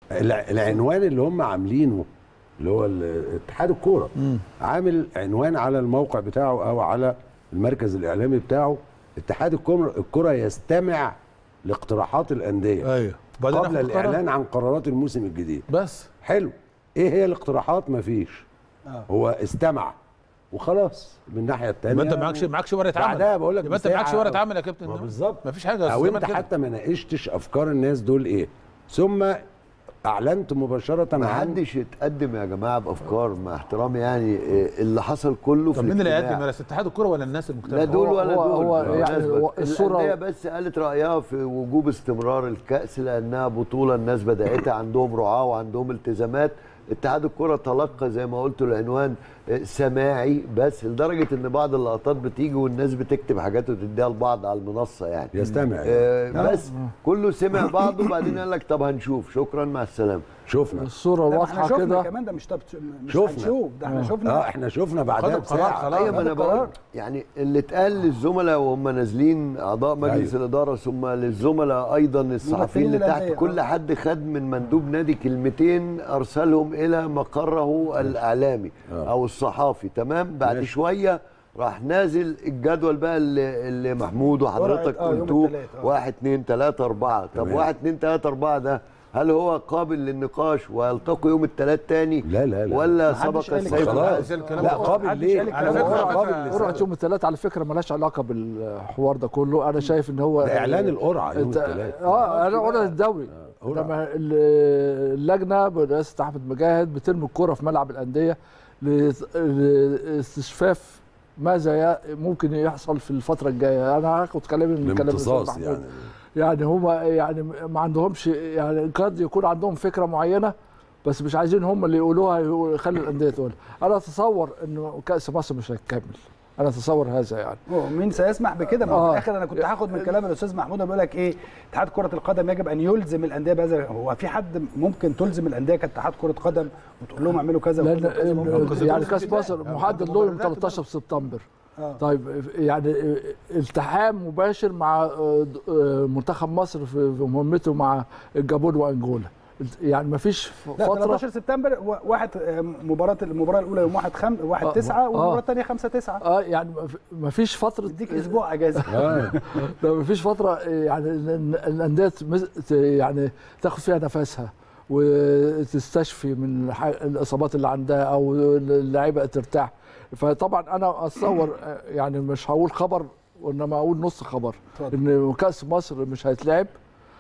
الع- العنوان اللي هم عاملينه اللي هو ال- اتحاد الكوره عامل عنوان على الموقع بتاعه او على المركز الاعلامي بتاعه اتحاد الكوره الكره يستمع لاقتراحات الانديه ايوه وبعدين قبل ياخد قرار. الاعلان عن قرارات الموسم الجديد بس حلو ايه هي الاقتراحات مفيش آه. هو استمع وخلاص من الناحيه الثانيه يبقى انت معكش معكش ورقه عمل بعدها بقول لك يبقى انت مساحة معكش ورقه أو- عمل يا كابتن ما بالظبط مفيش حاجه او زمان انت كده. حتى ما ناقشتش افكار الناس دول ايه ثم اعلنت مباشره ما عن حدش يتقدم يا جماعه بافكار مع احترامي يعني إيه، اللي حصل كله في طب مين اللي الاجتماع. يقدم يا رئيس اتحاد الكوره ولا الناس المجتمعه لا دول هو- ولا هو- دول هو يعني بالمناسبة. هو الصورة- الأندية بس قالت رأيها في وجوب استمرار الكأس لأنها بطولة الناس بدأتها عندهم رعاة وعندهم التزامات اتحاد الكرة تلقى زي ما قلت العنوان آه، سماعي بس لدرجة ان بعض اللقطات بتيجي والناس بتكتب حاجات وتديها لبعض على المنصة يعني يستمع آه، بس كله سمع بعضه وبعدين قال لك طب هنشوف شكرا مع السلامة شفنا الصوره لا، ما احنا واضحه شفنا كده كمان ده مش طب مش شفنا. هنشوف ده احنا اه شفنا احنا شفنا بعدها خدوا قرار بساعه خلاص. ايوه ما انا خدوا قرار. بقول يعني اللي اتقال للزملاء وهم نازلين اعضاء مجلس أيوة. الاداره ثم للزملاء ايضا الصحفيين اللي ممثلين تحت الأندية، كل آه. حد خد من مندوب نادي كلمتين ارسلهم الى مقره الاعلامي آه. او الصحافي تمام بعد ماشي. شويه راح نازل الجدول بقى اللي, اللي محمود وحضرتك ورقة، آه، يوم قلتوه التلات، آه. واحد اتنين تلاته اربعه طب تمام. واحد اتنين تلاته اربعه ده هل هو قابل للنقاش ويلتقوا يوم الثلاث تاني لا، لا، لا. ولا محدش سبق قال السيف الكلام ده. خلاص الكلام لا ده. قابل محدش ليه قال على الكلام فكرة- ده. على قابل فكرة- لسبب. قرعه يوم الثلاث على فكره مالهاش علاقه بالحوار ده كله انا شايف ان هو ده اعلان القرعه يوم انت الثلاث اه انا قرعه الدوري قرعة. لما ال- اللجنه برئاسه احمد مجاهد بترمي الكره في ملعب الانديه لاست- لاستشفاف ماذا ي- ممكن يحصل في الفتره الجايه انا هاخد كلامي من كلام الأستاذ الامتصاص محمود. يعني يعني هم يعني ما عندهمش يعني قد يكون عندهم فكره معينه بس مش عايزين هم اللي يقولوها يقولوا- يخلي الانديه تقولها انا اتصور انه كاس مصر مش هيكمل انا اتصور هذا يعني هو مين سيسمح بكده ما هو آه. في الاخر انا كنت هاخد من كلام الاستاذ محمود بيقول لك ايه اتحاد كره القدم يجب ان يلزم الانديه بهذا هو في حد ممكن تلزم الانديه كاتحاد كره قدم وتقول لهم اعملوا كذا لان وكذا وكذا ال- وكذا. يعني كاس مصر محدد له يوم 13 سبتمبر آه. طيب يعني التحام مباشر مع آه، آه، منتخب مصر في في مهمته مع الجابون وانجولا يعني ما فيش لا فتره 13 سبتمبر و- واحد آه، مباراه المباراه الاولى يوم 1 خم... 1 آه، 9 آه. والمباراه الثانيه 5 9 اه يعني ما فيش فتره اديك اسبوع اجازه آه. ده ما فيش فتره يعني ال- الانديه تمز- ت- يعني تاخد فيها نفسها وتستشفي من الح- الاصابات اللي عندها او اللعيبه ترتاح فطبعا انا اتصور آه، يعني مش هقول خبر وانما اقول نص خبر اتفضل. ان كاس مصر مش هيتلعب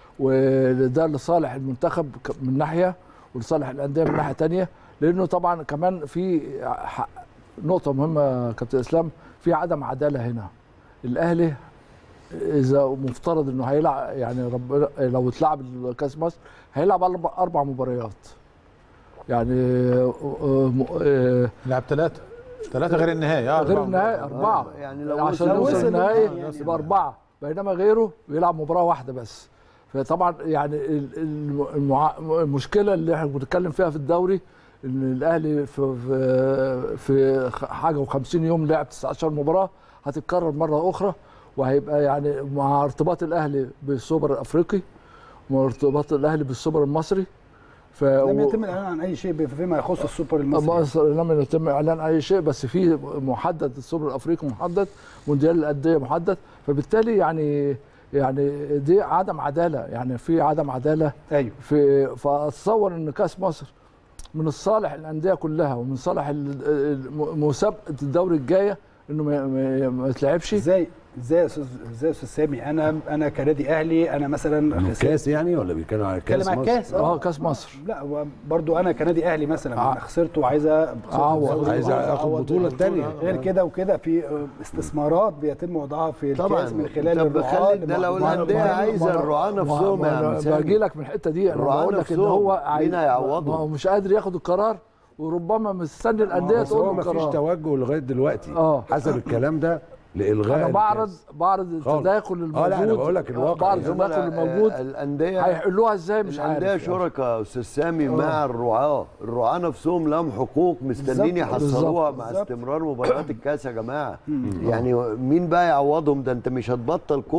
وده لصالح المنتخب ك- من ناحيه ولصالح الانديه من ناحيه تانية لانه طبعا كمان في ح- نقطه مهمه يا كابتن اسلام في عدم عداله هنا الاهلي اذا مفترض انه هيلعب يعني رب لو اتلعب كاس مصر هيلعب اربع اربع مباريات يعني آه، آه، آه، لعب ثلاثه ثلاثه غير النهائي اه غير أربعة. النهائي اربعه يعني لو عشان لو يوصل وصل النهائي يعني يبقى اربعه بينما غيره بيلعب مباراه واحده بس فطبعا يعني ال- الم- المع... المشكله اللي احنا بنتكلم فيها في الدوري ان الاهلي في في, في خ- حاجه و50 يوم لعب 19 مباراه هتتكرر مره اخرى وهيبقى يعني مع ارتباط الاهلي بالسوبر الافريقي وارتباط الاهلي بالسوبر المصري ف لم يتم الاعلان عن اي شيء فيما يخص السوبر المصري مصر لم يتم اعلان اي شيء بس في محدد السوبر الافريقي محدد مونديال الانديه محدد فبالتالي يعني يعني دي عدم عداله يعني في عدم عداله ايوه في فاتصور ان كاس مصر من الصالح الانديه كلها ومن صالح ال- ال- مسابقه الدوري الجايه انه ما- ما ما يتلعبش ازاي ازاي يا استاذ ازاي يا استاذ سامي انا انا كنادي اهلي انا مثلا خسرت- كاس يعني ولا بيتكلموا على كاس بتكلم على مصر؟ الكاس اه كاس مصر لا برضو انا كنادي اهلي مثلا آه. انا خسرت وعايزه أعوض. عايز اخد البطوله الثانيه غير كده وكده في استثمارات بيتم وضعها في طبعا الكاس من خلال طب الرعاة خلي- اللي ده لو موجودين. الانديه عايزه الرعاه نفسهم يا عم سامي. باجي لك من الحته دي انا الرعاة بقول لك ان نفسهم. هو مين عايز- هيعوضهم؟ ما هو مش قادر ياخد القرار وربما مستني الانديه بس تقول هو له ما فيش القرار توجه لغايه دلوقتي آه. حسب الكلام ده لالغاء انا بعرض الكاس. بعرض خالص. التداخل الموجود آه، لا، أنا بقول لك الواقع بعرض يعني. التداخل زملاء، الموجود آه، الانديه هيحلوها ازاي مش عارف الانديه يعني. شركاء يا استاذ سامي مع الرعاه الرعاه نفسهم لهم حقوق مستنيين بالظبط، يحصلوها بالظبط، مع بالظبط. استمرار مباريات الكاس يا جماعه يعني مين بقى يعوضهم ده انت مش هتبطل كوره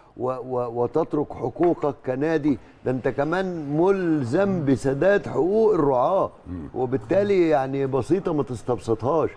و و وتترك حقوقك كنادي ده انت كمان ملزم بسداد حقوق الرعاه وبالتالي يعني بسيطه ما تستبسطهاش